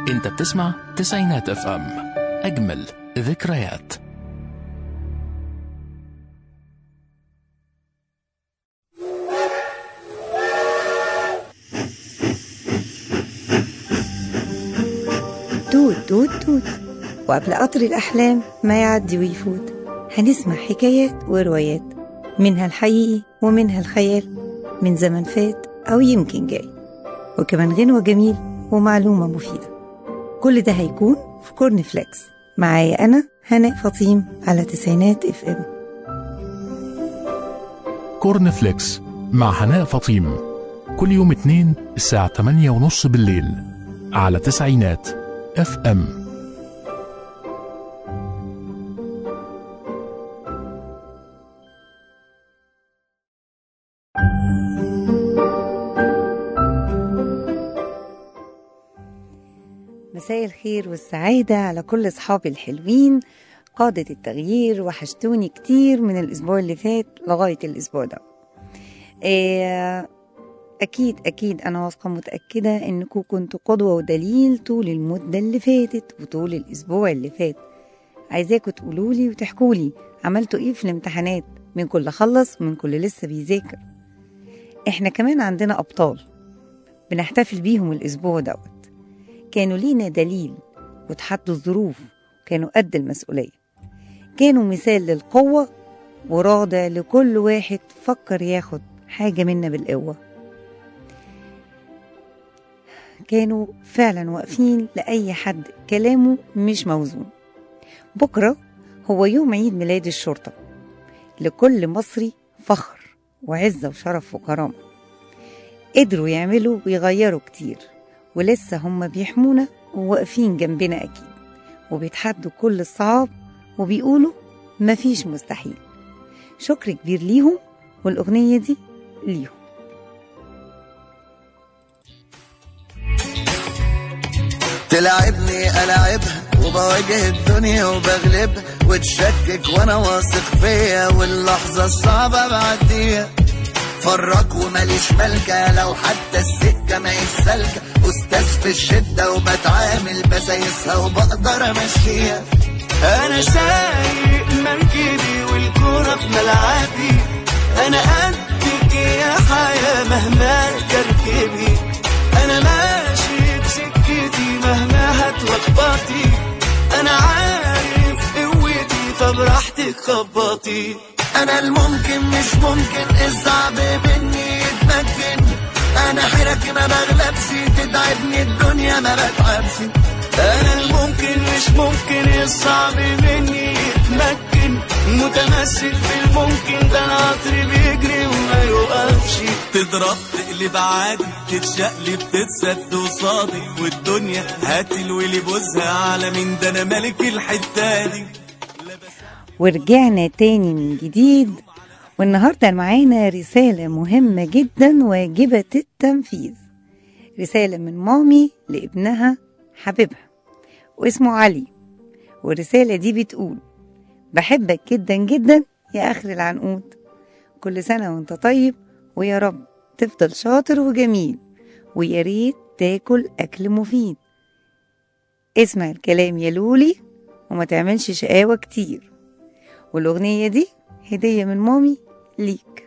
انت بتسمع تسعينات اف ام اجمل ذكريات توت توت توت وقبل قطر الأحلام ما يعدي ويفوت هنسمع حكايات وروايات منها الحقيقي ومنها الخيال من زمن فات أو يمكن جاي وكمان غنوة جميل ومعلومة مفيدة كل ده هيكون في كورن فليكس معايا أنا هناء فطيم على تسعينات اف ام كورن فليكس مع هناء فطيم كل يوم اثنين الساعة 8 ونص بالليل على تسعينات اف ام مساء الخير والسعادة على كل أصحابي الحلوين قادة التغيير وحشتوني كتير من الأسبوع اللي فات لغاية الأسبوع ده آه، أكيد أكيد أنا واثقة متأكدة إنكم كنتوا قدوة ودليل طول المدة اللي فاتت وطول الأسبوع اللي فات عايزاكم تقولولي وتحكولي عملتوا إيه في الامتحانات من كل خلص من كل لسه بيذاكر إحنا كمان عندنا أبطال بنحتفل بيهم الأسبوع دوت كانوا لينا دليل وتحدوا الظروف كانوا قد المسؤولية كانوا مثال للقوة ورادع لكل واحد فكر ياخد حاجة منا بالقوة كانوا فعلا واقفين لأي حد كلامه مش موزون بكرة هو يوم عيد ميلاد الشرطة لكل مصري فخر وعزة وشرف وكرامة قدروا يعملوا ويغيروا كتير ولسه هم بيحمونا وواقفين جنبنا أكيد وبيتحدوا كل الصعاب وبيقولوا مفيش مستحيل شكر كبير ليهم والأغنية دي ليهم تلعبني ألعبها وبواجه الدنيا وبغلبها وتشكك وانا واثق فيا واللحظة الصعبة بعديها فرق وماليش ملكة لو حتى السكة ما سالكة أستاذ في الشدة وبتعامل بسايسها وبقدر أمشيها أنا سايق مركبي والكورة في ملعبي أنا قدك يا حياة مهما تركبي أنا ماشي بسكتي مهما هتلخبطي أنا عارف قوتي فبراحتك خبطي أنا الممكن مش ممكن الصعب مني يتمكن أنا حيرك ما بغلبش تتعبني الدنيا ما بتعبش أنا الممكن مش ممكن الصعب مني يتمكن متمسك بالممكن ده العطر بيجري وما يوقفش تضرب تقلب عادي تتشقلب تتسد وصادي والدنيا هتلوي بوزها على مين ده انا ملك الحته دي ورجعنا تاني من جديد والنهاردة معانا رسالة مهمة جدا واجبة التنفيذ رسالة من مامي لابنها حبيبها واسمه علي والرسالة دي بتقول بحبك جدا جدا يا آخر العنقود كل سنة وانت طيب ويا رب تفضل شاطر وجميل ويا ريت تاكل أكل مفيد اسمع الكلام يا لولي وما تعملش شقاوة كتير والأغنية دي هدية من مامي ليك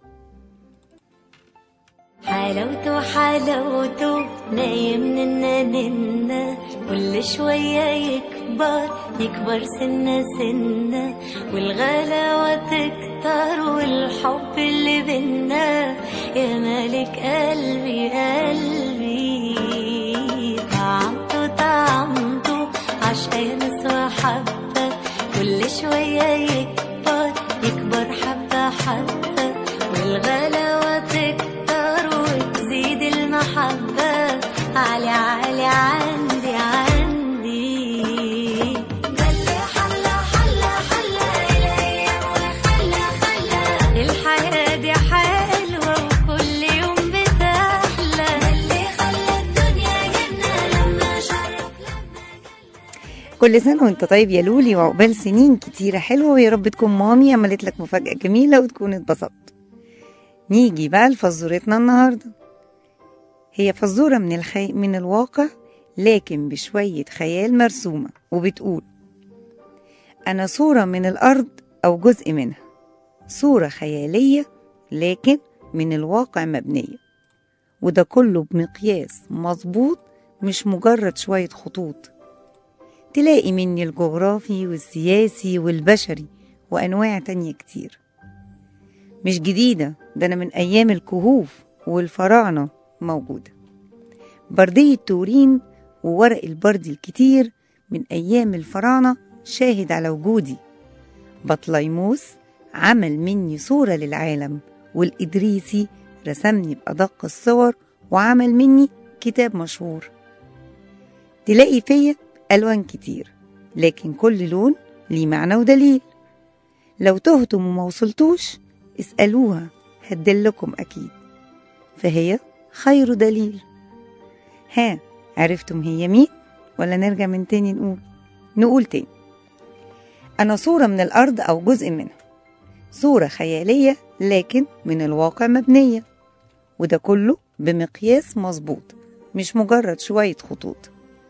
حلاوته حلاوته نايم ننا ننا كل شوية يكبر يكبر سنة سنة والغلاوة تكتر والحب اللي بينا يا مالك قلبي قلبي طعمته طعمته عشان وحبة كل شوية يكبر يكبر حبة حبة والغلاوة تكتر وتزيد المحبة عالي عالي عندي عندي ده اللي حلى حلى حلى الأيام وخلى خلى الحياة دي حلوة وكل يوم بتحلى ده اللي خلى الدنيا جنة لما شرف كل سنة وانت طيب يا لولي وعقبال سنين كتيرة حلوة ويا رب تكون مامي عملت لك مفاجأة جميلة وتكون اتبسطت نيجي بقى لفزورتنا النهاردة هي فزورة من الخي... من الواقع لكن بشوية خيال مرسومة وبتقول أنا صورة من الأرض أو جزء منها صورة خيالية لكن من الواقع مبنية وده كله بمقياس مظبوط مش مجرد شوية خطوط تلاقي مني الجغرافي والسياسي والبشري وأنواع تانية كتير مش جديدة ده أنا من أيام الكهوف والفراعنة موجودة بردية تورين وورق البرد الكتير من أيام الفراعنة شاهد على وجودي بطليموس عمل مني صورة للعالم والإدريسي رسمني بأدق الصور وعمل مني كتاب مشهور تلاقي فيا ألوان كتير لكن كل لون ليه معنى ودليل لو تهتم وما وصلتوش اسألوها هتدلكم أكيد فهي خير دليل ها عرفتم هي مين ولا نرجع من تاني نقول نقول تاني أنا صورة من الأرض أو جزء منها صورة خيالية لكن من الواقع مبنية وده كله بمقياس مظبوط مش مجرد شوية خطوط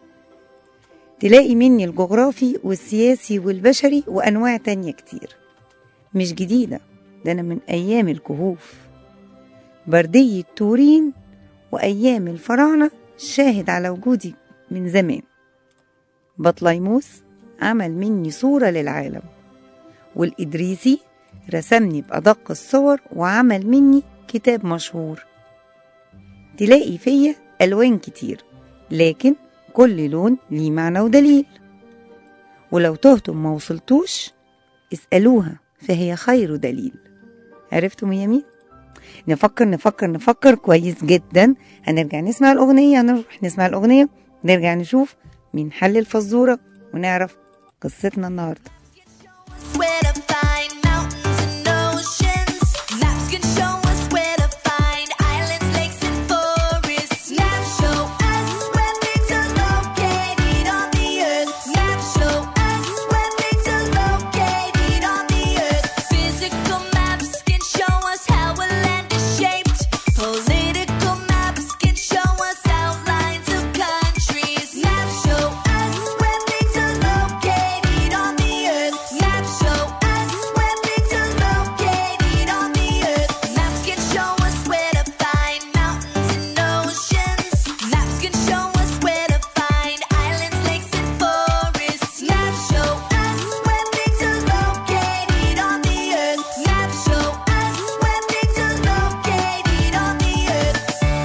تلاقي مني الجغرافي والسياسي والبشري وأنواع تانية كتير مش جديدة ده أنا من أيام الكهوف بردية تورين وأيام الفراعنة شاهد على وجودي من زمان بطليموس عمل مني صورة للعالم والإدريسي رسمني بأدق الصور وعمل مني كتاب مشهور تلاقي فيا ألوان كتير لكن كل لون ليه معنى ودليل ولو تهتم ما وصلتوش اسألوها فهي خير دليل عرفتم يا مين؟ نفكر نفكر نفكر كويس جدا هنرجع نسمع الأغنية هنروح نسمع الأغنية نرجع نشوف مين حل الفزورة ونعرف قصتنا النهارده where to find mountains and oceans. Maps can show us where to find islands, lakes, and forests. Maps show us where things are located on the earth. Maps show us where things are located on the earth. Physical maps can show us how a land is shaped. Political maps can show us outlines of countries. Maps show us where things are located on the earth. Maps show us where things are located on the earth. Maps can show us where to find mountains and oceans. Maps can show us where to find islands, lakes, and forests. Maps show us where things are located on the earth. Maps show us where things are located on the earth.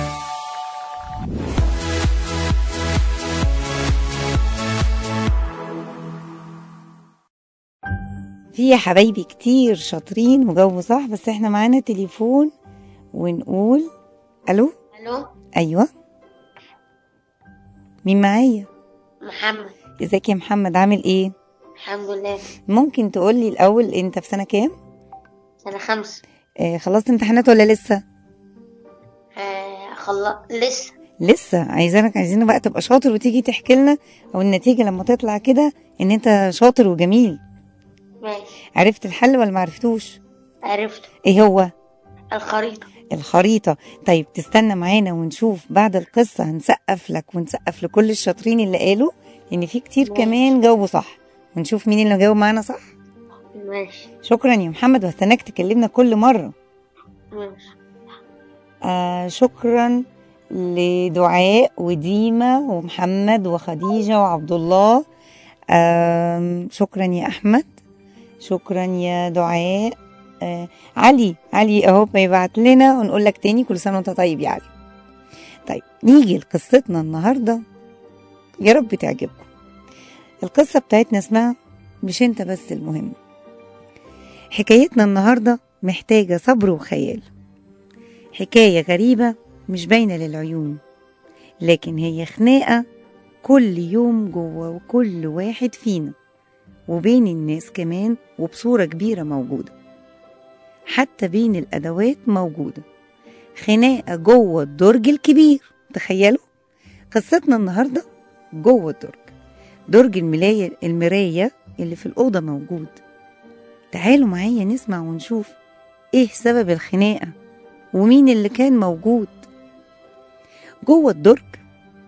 في يا حبايبي كتير شاطرين وجو صح بس احنا معانا تليفون ونقول الو الو ايوه مين معايا محمد ازيك يا محمد عامل ايه الحمد لله ممكن تقولي الاول انت في سنه كام سنة خمسة آه خلصت امتحانات ولا لسه آه خل... لسه لسه عايزينك عايزين بقى تبقى شاطر وتيجي تحكي لنا او النتيجه لما تطلع كده ان انت شاطر وجميل ماشي عرفت الحل ولا ما عرفتوش عرفت ايه هو الخريطة الخريطة طيب تستنى معانا ونشوف بعد القصة هنسقف لك ونسقف لكل الشاطرين اللي قالوا لأن في كتير ماشي. كمان جاوبوا صح ونشوف مين اللي جاوب معانا صح ماشي شكرا يا محمد واستناك تكلمنا كل مرة ماشي آه شكرا لدعاء وديما ومحمد وخديجة وعبد الله آم، شكرا يا أحمد شكرا يا دعاء آه علي علي اهو بيبعت لنا ونقول لك تاني كل سنة وانت طيب يا علي طيب نيجي لقصتنا النهاردة يا رب تعجبكم القصة بتاعتنا اسمها مش انت بس المهم حكايتنا النهاردة محتاجة صبر وخيال حكاية غريبة مش باينة للعيون لكن هي خناقة كل يوم جوه وكل واحد فينا وبين الناس كمان وبصورة كبيرة موجودة حتى بين الأدوات موجودة خناقة جوه الدرج الكبير تخيلوا قصتنا النهاردة جوه الدرج درج الملاية المراية اللي في الأوضة موجود تعالوا معايا نسمع ونشوف ايه سبب الخناقة ومين اللي كان موجود جوه الدرج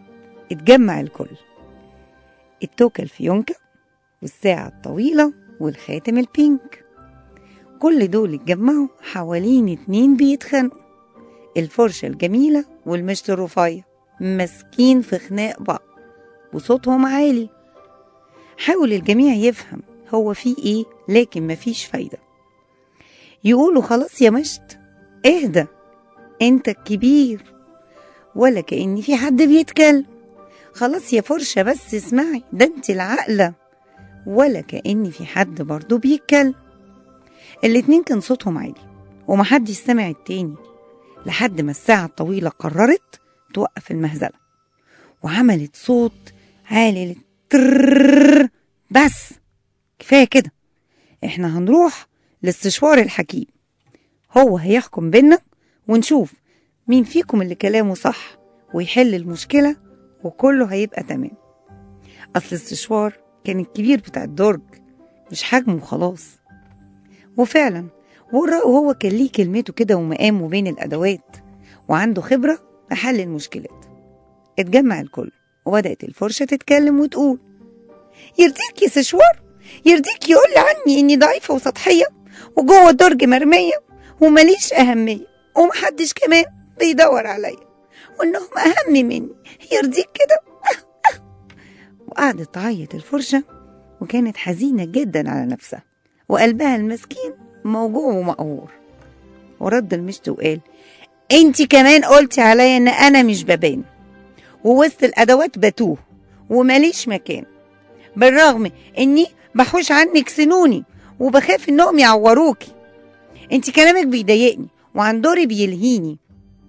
اتجمع الكل التوكة الفيونكة والساعة الطويلة والخاتم البينك كل دول اتجمعوا حوالين اتنين بيتخانقوا الفرشة الجميلة والمشط الرفيع ماسكين في خناق بعض وصوتهم عالي حاول الجميع يفهم هو في ايه لكن مفيش فايدة يقولوا خلاص يا مشط اهدى انت الكبير ولا كأن في حد بيتكلم خلاص يا فرشة بس اسمعي ده انت العقلة ولا كأن في حد برضه بيتكلم الاتنين كان صوتهم عالي ومحدش سمع التاني لحد ما الساعة الطويلة قررت توقف المهزلة وعملت صوت عالي ترررر بس كفاية كده احنا هنروح لاستشوار الحكيم هو هيحكم بينا ونشوف مين فيكم اللي كلامه صح ويحل المشكلة وكله هيبقى تمام أصل الاستشوار كان الكبير بتاع الدرج مش حجمه وخلاص وفعلا والرأي وهو كان ليه كلمته كده ومقامه بين الأدوات وعنده خبرة في حل المشكلات اتجمع الكل وبدأت الفرشة تتكلم وتقول يرضيك يا سشوار يرضيك يقول عني إني ضعيفة وسطحية وجوه الدرج مرمية ومليش أهمية ومحدش كمان بيدور عليا وإنهم أهم مني يرضيك كده وقعدت تعيط الفرشة وكانت حزينة جدا على نفسها وقلبها المسكين موجوع ومقهور ورد المشط وقال انت كمان قلتي عليا ان انا مش ببان ووسط الادوات بتوه وماليش مكان بالرغم اني بحوش عنك سنوني وبخاف انهم يعوروكي انت كلامك بيضايقني وعن دوري بيلهيني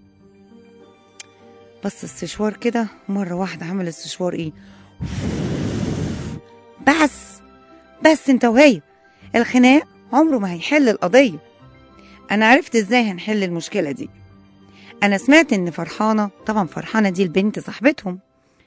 بس السشوار كده مرة واحدة عمل السشوار ايه بس بس انت وهي الخناق عمره ما هيحل القضية أنا عرفت إزاي هنحل المشكلة دي أنا سمعت إن فرحانة طبعا فرحانة دي البنت صاحبتهم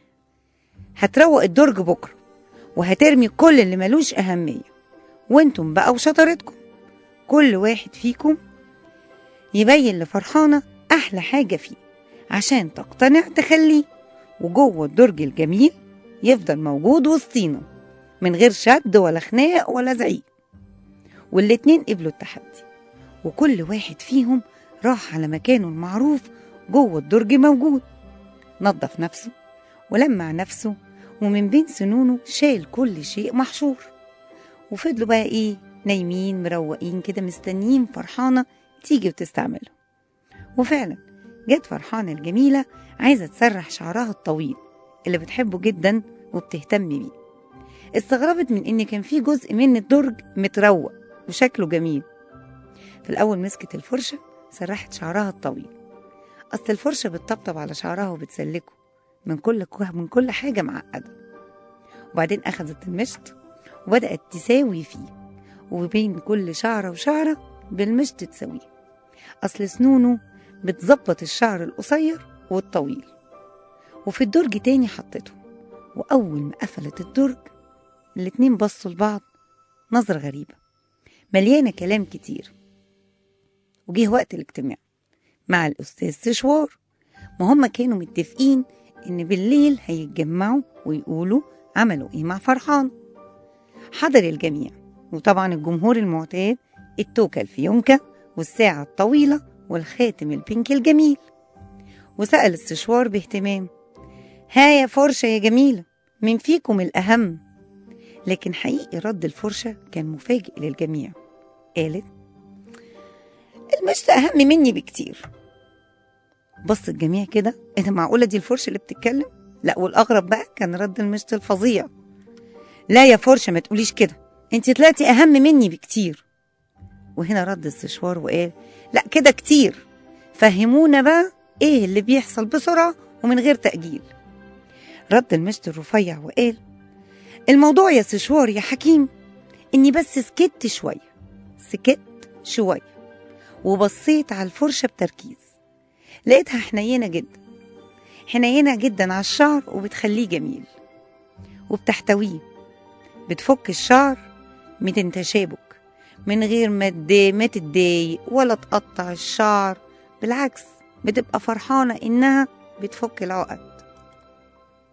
هتروق الدرج بكرة وهترمي كل اللي ملوش أهمية وانتم بقى وشطارتكم كل واحد فيكم يبين لفرحانة أحلى حاجة فيه عشان تقتنع تخليه وجوه الدرج الجميل يفضل موجود وسطينا من غير شد ولا خناق ولا زعيق والاتنين قبلوا التحدي وكل واحد فيهم راح على مكانه المعروف جوه الدرج موجود نظف نفسه ولمع نفسه ومن بين سنونه شال كل شيء محشور وفضلوا بقى ايه نايمين مروقين كده مستنيين فرحانة تيجي وتستعمله وفعلا جت فرحانة الجميلة عايزة تسرح شعرها الطويل اللي بتحبه جدا وبتهتم بيه استغربت من ان كان في جزء من الدرج متروق وشكله جميل في الأول مسكت الفرشة سرحت شعرها الطويل أصل الفرشة بتطبطب على شعرها وبتسلكه من كل من كل حاجة معقدة وبعدين أخذت المشط وبدأت تساوي فيه وبين كل شعرة وشعرة بالمشط تساويه أصل سنونه بتظبط الشعر القصير والطويل وفي الدرج تاني حطته وأول ما قفلت الدرج الاتنين بصوا لبعض نظرة غريبة مليانة كلام كتير وجه وقت الاجتماع مع الأستاذ سشوار ما هم كانوا متفقين إن بالليل هيتجمعوا ويقولوا عملوا إيه مع فرحان حضر الجميع وطبعا الجمهور المعتاد التوكة الفيونكة والساعة الطويلة والخاتم البينك الجميل وسأل السشوار باهتمام ها يا فرشة يا جميلة من فيكم الأهم لكن حقيقي رد الفرشة كان مفاجئ للجميع قالت المشط أهم مني بكتير بص الجميع كده ايه ده معقولة دي الفرشة اللي بتتكلم لا والأغرب بقى كان رد المشط الفظيع لا يا فرشة ما تقوليش كده انت طلعتي أهم مني بكتير وهنا رد السشوار وقال لا كده كتير فهمونا بقى ايه اللي بيحصل بسرعة ومن غير تأجيل رد المشط الرفيع وقال الموضوع يا سشوار يا حكيم اني بس سكت شوية سكت شوية وبصيت على الفرشة بتركيز لقيتها حنينة جدا حنينة جدا على الشعر وبتخليه جميل وبتحتويه بتفك الشعر من التشابك من غير ما تضايق- ما تتضايق ولا تقطع الشعر بالعكس بتبقى فرحانة إنها بتفك العقد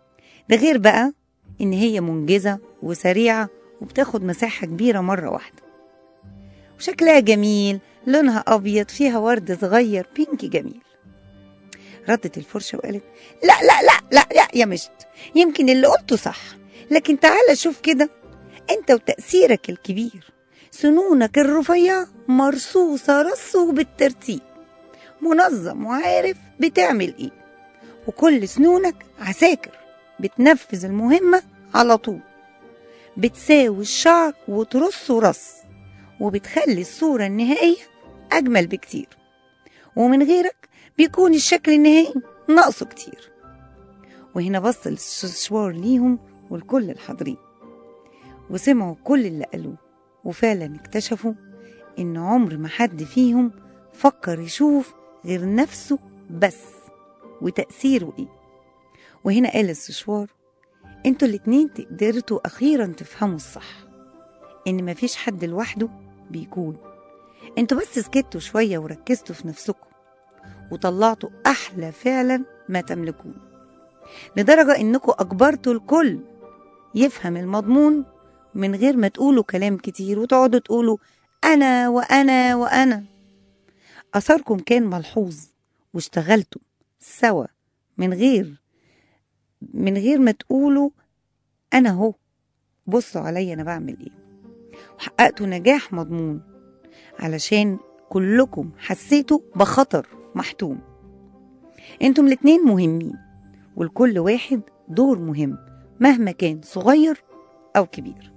ده غير بقى إن هي منجزة وسريعة وبتاخد مساحة كبيرة مرة واحدة وشكلها جميل لونها أبيض فيها ورد صغير بينك جميل ردت الفرشة وقالت لا لا لا لا لا يا مشت يمكن اللي قلته صح لكن تعالى شوف كده انت وتأثيرك الكبير سنونك الرفيعة مرصوصة رصه بالترتيب منظم وعارف بتعمل ايه وكل سنونك عساكر بتنفذ المهمة على طول بتساوي الشعر وترصه رص وبتخلي الصورة النهائية أجمل بكتير ومن غيرك بيكون الشكل النهائي ناقصه كتير وهنا بص الاستشوار ليهم والكل الحاضرين وسمعوا كل اللي قالوه وفعلا اكتشفوا إن عمر ما حد فيهم فكر يشوف غير نفسه بس وتأثيره إيه وهنا قال الاستشوار انتوا الاتنين قدرتوا أخيرا تفهموا الصح إن مفيش حد لوحده بيكون انتوا بس سكتوا شوية وركزتوا في نفسكم وطلعتوا أحلى فعلا ما تملكون لدرجة إنكم أجبرتوا الكل يفهم المضمون من غير ما تقولوا كلام كتير وتقعدوا تقولوا أنا وأنا وأنا أثركم كان ملحوظ واشتغلتوا سوا من غير من غير ما تقولوا أنا هو بصوا عليا أنا بعمل إيه وحققتوا نجاح مضمون علشان كلكم حسيتوا بخطر محتوم انتم الاتنين مهمين ولكل واحد دور مهم مهما كان صغير أو كبير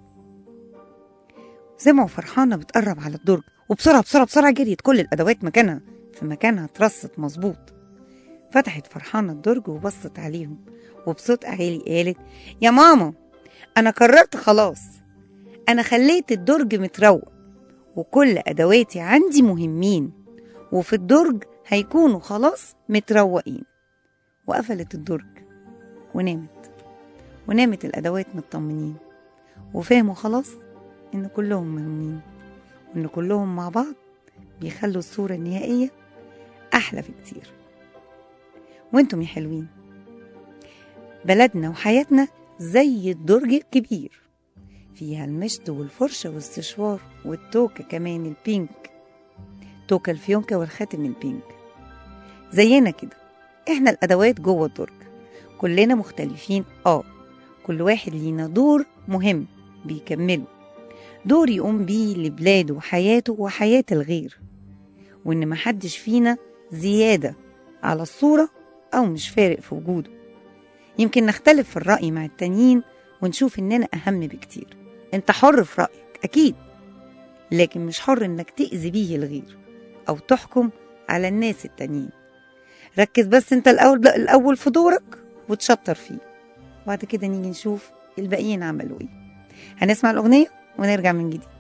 سمعوا فرحانة بتقرب على الدرج وبسرعة بسرعة بسرعة جريت كل الأدوات مكانها في مكانها اترصت مظبوط فتحت فرحانة الدرج وبصت عليهم وبصوت عالي قالت يا ماما أنا قررت خلاص أنا خليت الدرج متروق وكل أدواتي عندي مهمين وفي الدرج هيكونوا خلاص متروقين وقفلت الدرج ونامت ونامت الأدوات مطمنين وفهموا خلاص إن كلهم مهمين وإن كلهم مع بعض بيخلوا الصورة النهائية أحلى بكتير وانتم يا حلوين بلدنا وحياتنا زي الدرج الكبير فيها المشط والفرشة والسشوار والتوكة كمان البينك توكة الفيونكة والخاتم البينك زينا كده احنا الأدوات جوه الدرج كلنا مختلفين اه كل واحد لينا دور مهم بيكمله دور يقوم بيه لبلاده وحياته وحياة الغير وإن محدش فينا زيادة على الصورة أو مش فارق في وجوده يمكن نختلف في الرأي مع التانيين ونشوف إننا أهم بكتير أنت حر في رأيك أكيد لكن مش حر إنك تأذي بيه الغير أو تحكم على الناس التانيين ركز بس أنت الأول الأول في دورك وتشطر فيه وبعد كده نيجي نشوف الباقيين عملوا إيه هنسمع الأغنية ونرجع من جديد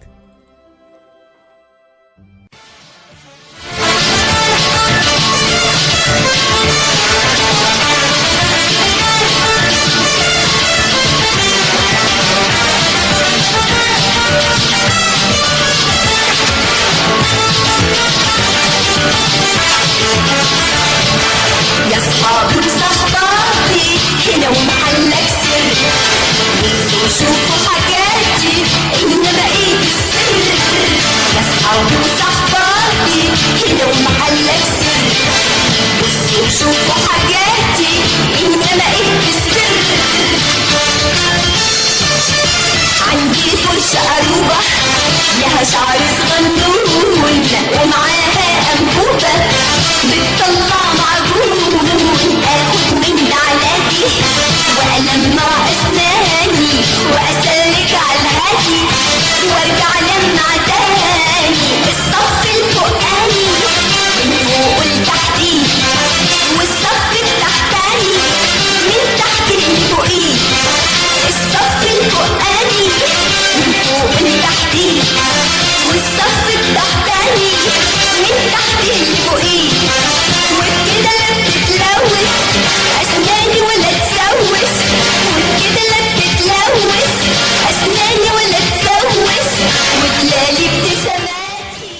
يا صحابي وصحباتي هنا ومحلك سر بصوا شوفوا حاجاتي انما ايه السر يا صحابي وصحباتي هنا ومحلك سر بصوا شوفوا حاجاتي انما ايه السر عندي فرشة قروبة لها شعر صغنون ومعاها أنبوبة بتطلع معجون آخد من علادي وألمع أسناني وأسلك على الهادي وارجع لمع تاني الصف الفوقاني من فوق لتحتي والصف التحتاني من تحت لفوقي الصف الفوقاني من فوق لتحتي والصف التحتاني من تحت لفوقي وبكده لا بتتلوث اسناني ولا تسوس وبكده لا بتتلوث اسناني ولا تسوس وتلالي ابتساماتي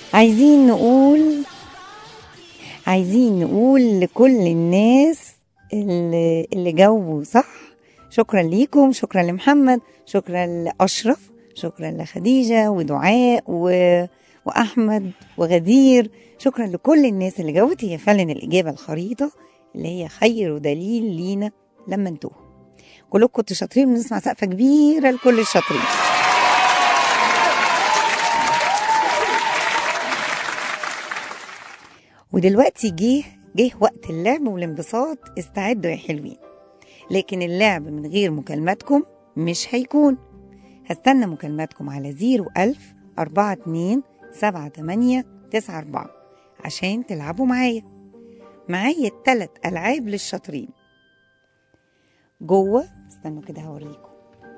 عايزين نقول عايزين نقول لكل الناس اللي, اللي جاوبوا صح شكرا ليكم شكرا لمحمد شكرا لأشرف شكرا لخديجة ودعاء و... وأحمد وغدير شكرا لكل الناس اللي جاوبت هي فعلا الإجابة الخريطة اللي هي خير دليل لينا لما نتوه كلكم كنتوا شاطرين بنسمع سقفة كبيرة لكل الشاطرين ودلوقتي جه جه وقت اللعب والانبساط استعدوا يا حلوين لكن اللعب من غير مكالماتكم مش هيكون هستنى مكالماتكم على زيرو ألف أربعة اتنين سبعة تمانية تسعة أربعة عشان تلعبوا معايا معايا تلات ألعاب للشاطرين جوه استنوا كده هوريكم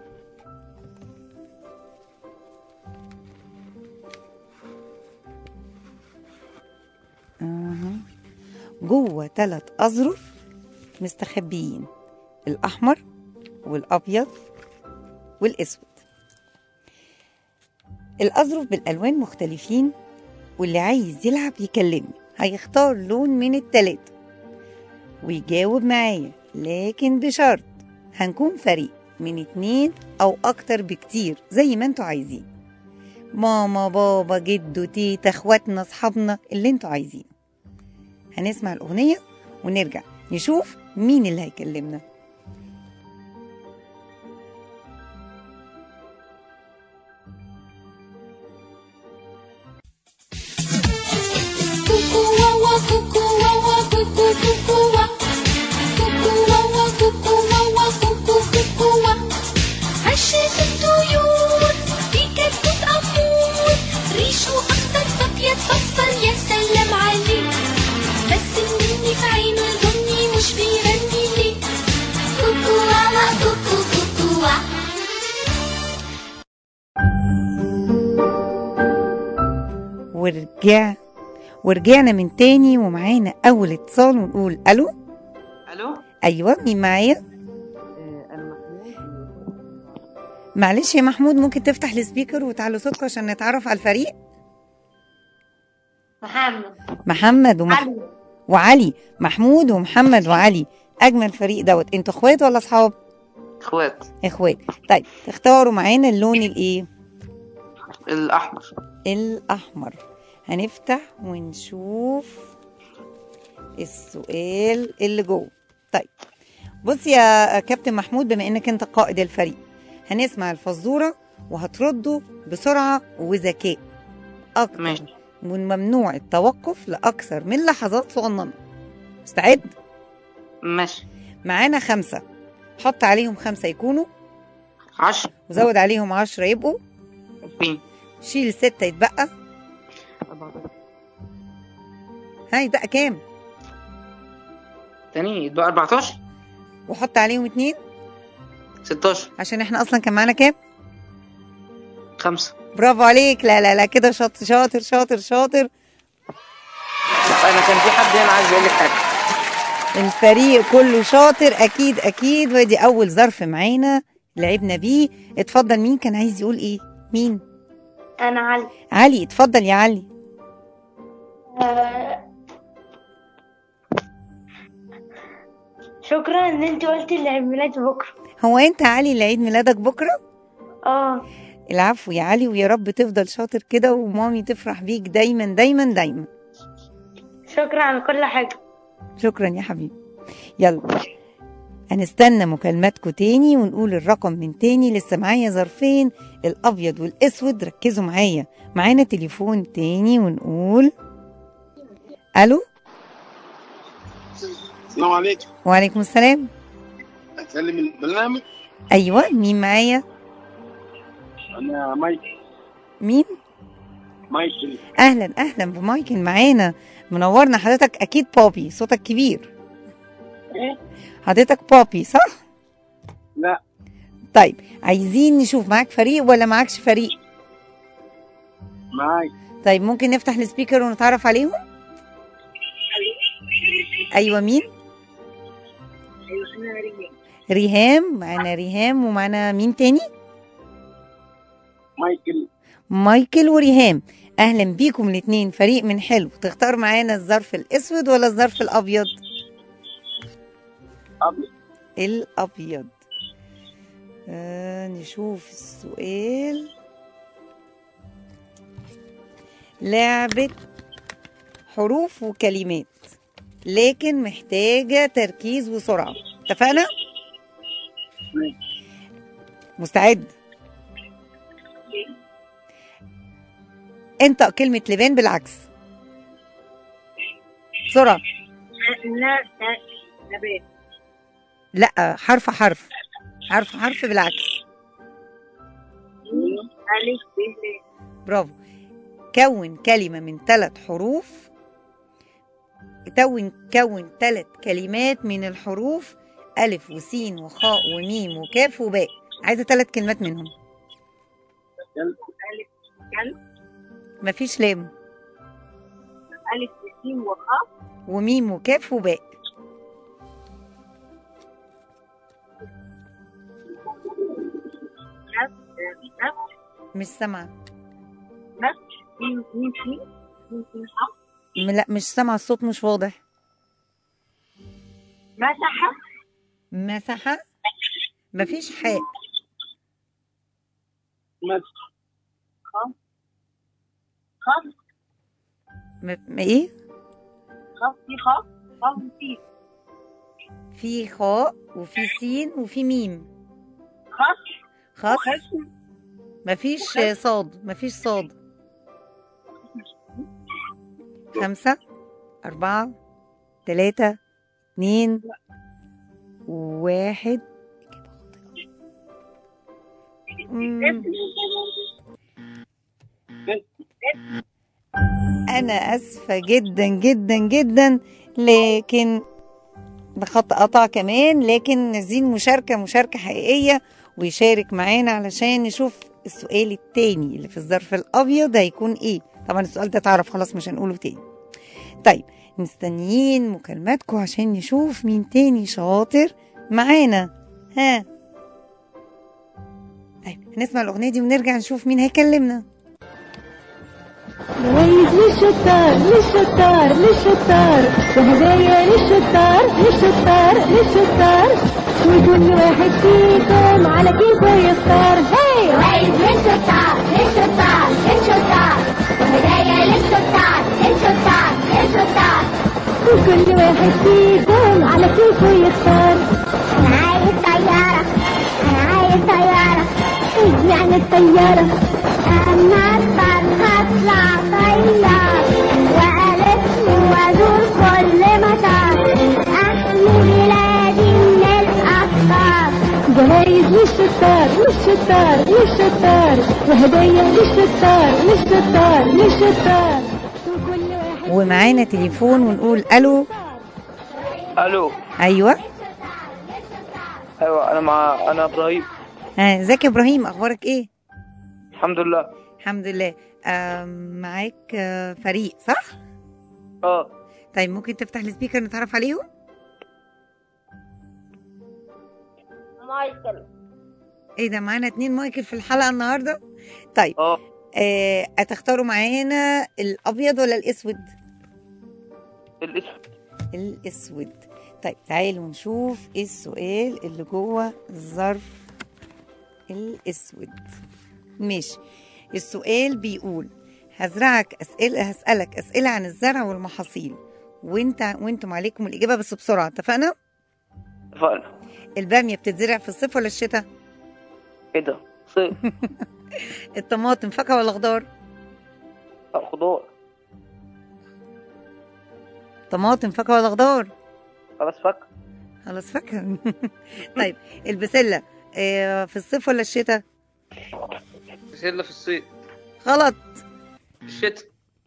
أها. جوه تلات أظرف مستخبيين الأحمر والأبيض والأسود الأظرف بالألوان مختلفين واللي عايز يلعب يكلمني هيختار لون من التلاتة ويجاوب معايا لكن بشرط هنكون فريق من اتنين أو أكتر بكتير زي ما انتوا عايزين ماما بابا جدو تيتا اخواتنا اصحابنا اللي انتوا عايزينه هنسمع الأغنية ونرجع نشوف مين اللي هيكلمنا Cuckoo wawa, cuckoo wawa, cuckoo cuckoo wa. Cuckoo wawa, cuckoo wawa, cuckoo cuckoo wa. عشت الطيور في كتكوت أمور ريشه أخضر فأبيض فأصفر يا سلام عليه بس مني في عينه البني مش بيغني ليه كوكو واوا كوكو كوكو وا ورجع ورجعنا من تاني ومعانا أول اتصال ونقول ألو الو أيوة مين معايا آه، انا محمود معلش يا محمود ممكن تفتح السبيكر وتعلوا صوتكم عشان نتعرف على الفريق محمد محمد ومح... علي وعلي محمود ومحمد وعلي أجمل فريق دوت انتوا اخوات ولا اصحاب اخوات اخوات طيب تختاروا معانا اللون الايه الاحمر الأحمر هنفتح ونشوف السؤال اللي جوه طيب بص يا كابتن محمود بما انك انت قائد الفريق هنسمع الفزورة وهتردوا بسرعة وذكاء أكتر ماشي وممنوع التوقف لأكثر من لحظات صغننة مستعد؟ ماشي معانا خمسة حط عليهم خمسة يكونوا عشرة وزود عليهم عشرة يبقوا عشرين شيل ستة يتبقى ها يتبقى كام؟ تاني يتبقى 14 وحط عليهم اتنين 16 عشان احنا اصلا كان معانا كام؟ خمسة برافو عليك لا لا لا كده شاطر شاطر شاطر شاطر لا انا كان في حد هنا عايز يقول لك حاجة الفريق كله شاطر اكيد اكيد ودي اول ظرف معانا لعبنا بيه اتفضل مين كان عايز يقول ايه مين انا علي علي اتفضل يا علي آه، شكرا ان انت قلتي اللي عيد ميلادي بكره هو انت يا علي اللي عيد ميلادك بكره اه العفو يا علي ويا رب تفضل شاطر كده ومامي تفرح بيك دايما دايما دايما شكرا على كل حاجه شكرا يا حبيبي يلا هنستنى مكالماتكم تاني ونقول الرقم من تاني لسه معايا ظرفين الابيض والاسود ركزوا معايا معانا تليفون تاني ونقول الو السلام عليكم وعليكم السلام اكلم البرنامج ايوه مين معايا انا مايكل مين مايكل اهلا اهلا بمايكل معانا منورنا حضرتك اكيد بابي صوتك كبير ايه حضرتك بابي صح لا طيب عايزين نشوف معاك فريق ولا معاكش فريق معاي طيب ممكن نفتح السبيكر ونتعرف عليهم ايوه مين ريهام معانا ريهام ومعانا مين تاني مايكل مايكل وريهام اهلا بيكم الاتنين فريق من حلو تختار معانا الظرف الاسود ولا الظرف الابيض أبيض الأبيض آه نشوف السؤال لعبة حروف وكلمات لكن محتاجة تركيز وسرعة اتفقنا؟ مستعد انطق كلمة لبان بالعكس بسرعة نبات لا حرف حرف حرف حرف بالعكس ألف ب برافو كون كلمة من ثلاث حروف كون كون ثلاث كلمات من الحروف ألف وسين وخاء وميم وكاف وباء عايزة ثلاث كلمات منهم كلب كلب مفيش لام ألف وسين وخاء وميم وكاف وباء نفس نفس مش سامعة نفس مين مين فين مين فين حق م- لا مش سامعة الصوت مش واضح مسحة مسحة مفيش حاء مسح خاء خاء م... م- ايه خاء في خاء خاء وسين في خاء وفي سين وفي ميم خاء خاص وخشم مفيش صاد مفيش صاد خمسة أربعة تلاتة اتنين واحد مم. أنا أسفة جدا جدا جدا لكن ده خط قطع كمان لكن نزين مشاركة مشاركة حقيقية ويشارك معانا علشان نشوف السؤال التاني اللي في الظرف الأبيض هيكون إيه طبعا السؤال ده تعرف خلاص مش هنقوله تاني طيب مستنيين مكالماتكم عشان نشوف مين تاني شاطر معانا ها طيب هنسمع الأغنية دي ونرجع نشوف مين هيكلمنا جوايز للشطار للشطار للشطار وهدايا للشطار للشطار للشطار وكل واحد فيكم على كيفه يختار هاي جوايز للشطار للشطار للشطار وهدايا للشطار للشطار للشطار وكل واحد فيكم على كيفه يختار انا عايز طيارة انا عايز طيارة ايه يعني الطيارة انا اكبر هطلع طيار والف وازور كل مطار احمي بلادي من الاخطار جوايز للشطار للشطار للشطار وهدايا للشطار للشطار للشطار وكل واحد ومعانا تليفون ونقول ألو الو أيوة ايوه انا مع انا ابراهيم ها ازيك يا إبراهيم أخبارك إيه الحمد لله الحمد لله آم، معاك آه، فريق صح اه طيب ممكن تفتح السبيكر نتعرف عليهم مايكل ايه ده معانا اتنين مايكل في الحلقه النهارده طيب اه آه هتختاروا معانا الابيض ولا الاسود الاسم الاسود طيب تعالوا نشوف ايه السؤال اللي جوه الظرف الاسود ماشي السؤال بيقول هزرعك اسئله هسالك اسئله عن الزرع والمحاصيل وانت وانتم عليكم الاجابه بس بسرعه اتفقنا اتفقنا الباميه بتتزرع في الصيف ولا الشتاء ايه ده صيف الطماطم فاكهه ولا خضار لا، خضار طماطم فاكهه ولا خضار خلاص فك خلاص فاكهه طيب البسله آه، في الصيف ولا الشتاء بسلة في الصيف غلط الشتاء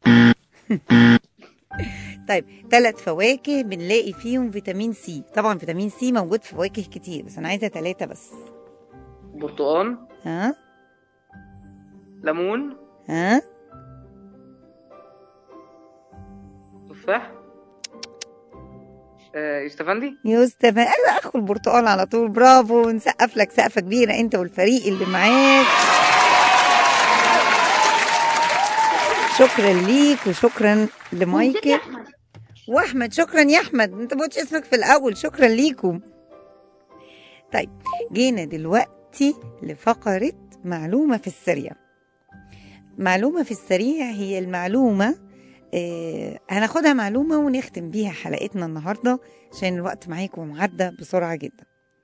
طيب ثلاث فواكه بنلاقي فيهم فيتامين سي طبعا فيتامين سي موجود في فواكه كتير بس انا عايزه ثلاثه بس برتقال ها ليمون ها تفاح آه يستفندي يوسف ايوه اخو البرتقال على طول برافو نسقف لك سقفه كبيره انت والفريق اللي معاك شكرا ليك وشكرا لمايكل واحمد شكرا يا احمد انت ما قلتش اسمك في الاول شكرا ليكم طيب جينا دلوقتي لفقرة معلومة في السريع معلومة في السريع هي المعلومة آه هناخدها معلومة ونختم بيها حلقتنا النهاردة عشان الوقت معاكم عدى بسرعة جدا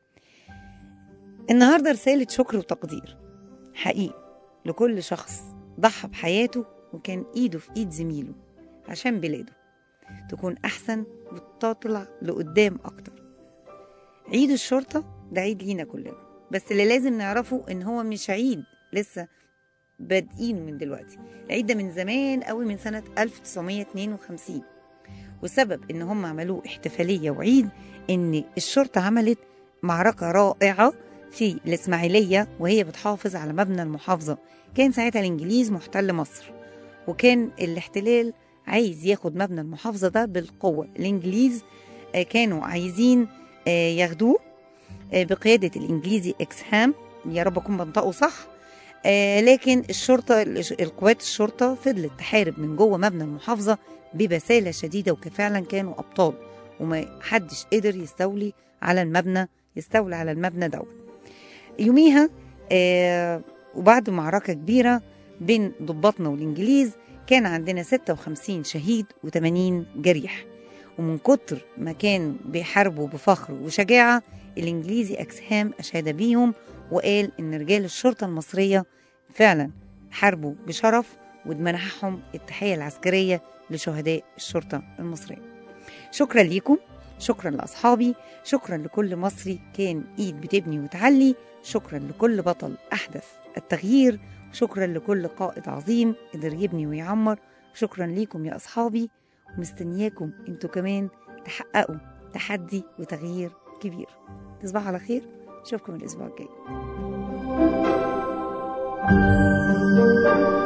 النهاردة رسالة شكر وتقدير حقيقي لكل شخص ضحى بحياته وكان ايده في ايد زميله عشان بلاده تكون احسن وتطلع لقدام اكتر عيد الشرطة ده عيد لينا كلنا بس اللي لازم نعرفه ان هو مش عيد لسه بادئينه من دلوقتي العيد ده من زمان قوي من سنة 1952 والسبب ان هم عملوه احتفالية وعيد ان الشرطة عملت معركة رائعة في الإسماعيلية وهي بتحافظ على مبنى المحافظة كان ساعتها الإنجليز محتل مصر وكان الاحتلال عايز ياخد مبنى المحافظة ده بالقوة الإنجليز آه، كانوا عايزين آه، ياخدوه آه، بقيادة الإنجليزي إكسهام يا رب أكون بنطقه صح آه، لكن الشرطة القوات الشرطة فضلت تحارب من جوه مبنى المحافظة ببسالة شديدة وفعلا كانوا أبطال وما حدش قدر يستولي على المبنى يستولي على المبنى دوت يوميها آه وبعد معركة كبيرة بين ضباطنا والإنجليز كان عندنا 56 شهيد و80 جريح ومن كتر ما كان بيحاربوا بفخر وشجاعة الإنجليزي أكسهام أشاد بيهم وقال إن رجال الشرطة المصرية فعلا حاربوا بشرف ومنحهم التحية العسكرية لشهداء الشرطة المصرية شكرا ليكم شكرا لأصحابي شكرا لكل مصري كان إيد بتبني وتعلي شكرا لكل بطل أحدث التغيير شكرا لكل قائد عظيم قدر يبني ويعمر شكرا ليكم يا أصحابي ومستنياكم انتوا كمان تحققوا تحدي وتغيير كبير تصبحوا على خير اشوفكم الاسبوع الجاي